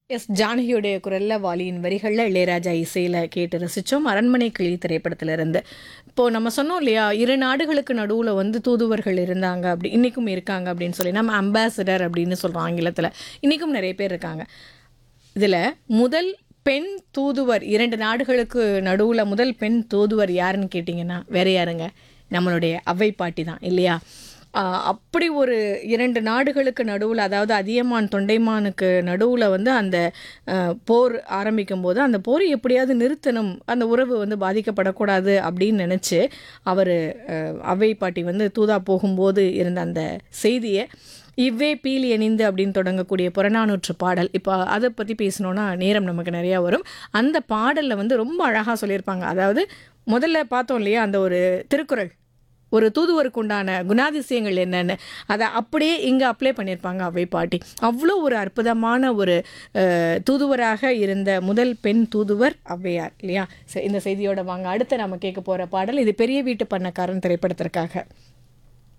S ஜானகியுடைய குரல்ல வாலியின் வரிகளில் இளையராஜா இசையில் கேட்டு ரசித்தோம் அரண்மனை கிளி திரைப்படத்திலிருந்து இப்போது நம்ம சொன்னோம் இல்லையா இரு நாடுகளுக்கு நடுவில் வந்து தூதுவர்கள் இருந்தாங்க அப்படி இன்றைக்கும் இருக்காங்க அப்படின்னு சொல்லி நம்ம அம்பாசிடர் அப்படின்னு சொல்கிறோம் ஆங்கிலத்தில் இன்றைக்கும் நிறைய பேர் இருக்காங்க இதில் முதல் பெண் தூதுவர் இரண்டு நாடுகளுக்கு நடுவில் முதல் பெண் தூதுவர் யாருன்னு கேட்டிங்கன்னா வேற யாருங்க நம்மளுடைய அவ்வை பாட்டி தான் இல்லையா ஆஹ் அப்படி ஒரு இரண்டு நாடுகளுக்கு நடுவில் அதாவது அதியமான் தொண்டைமானுக்கு நடுவில் வந்து அந்த ஆஹ், போர் ஆரம்பிக்கும் போது அந்த போரை எப்படியாவது நிறுத்தணும் அந்த உறவு வந்து பாதிக்கப்படக்கூடாது அப்படின்னு நினச்சி அவர் அவ்வை பாட்டி வந்து தூதா போகும்போது இருந்த அந்த செய்தியை இவ்வே பீலி அணிந்து அப்படின்னு தொடங்கக்கூடிய புறநானூற்று பாடல் இப்போ அதை பற்றி பேசணுன்னா நேரம் நமக்கு நிறையா வரும் அந்த பாடலில் வந்து ரொம்ப அழகாக சொல்லியிருப்பாங்க அதாவது முதல்ல பார்த்தோம் இல்லையா அந்த ஒரு திருக்குறள் ஒரு தூதுவருக்கு உண்டான குணாதிசயங்கள் என்னென்னு அதை அப்படியே இங்கே அப்ளை பண்ணியிருப்பாங்க அவை பாட்டி அவ்வளோ ஒரு அற்புதமான ஒரு அஹ், தூதுவராக இருந்த முதல் பெண் தூதுவர் ஔவையார் இல்லையா சரி இந்த செய்தியோட வாங்க அடுத்து நம்ம கேட்க போகிற பாடல் இது பெரிய வீட்டு பண்ணக்காரன் திரைப்படத்திற்காக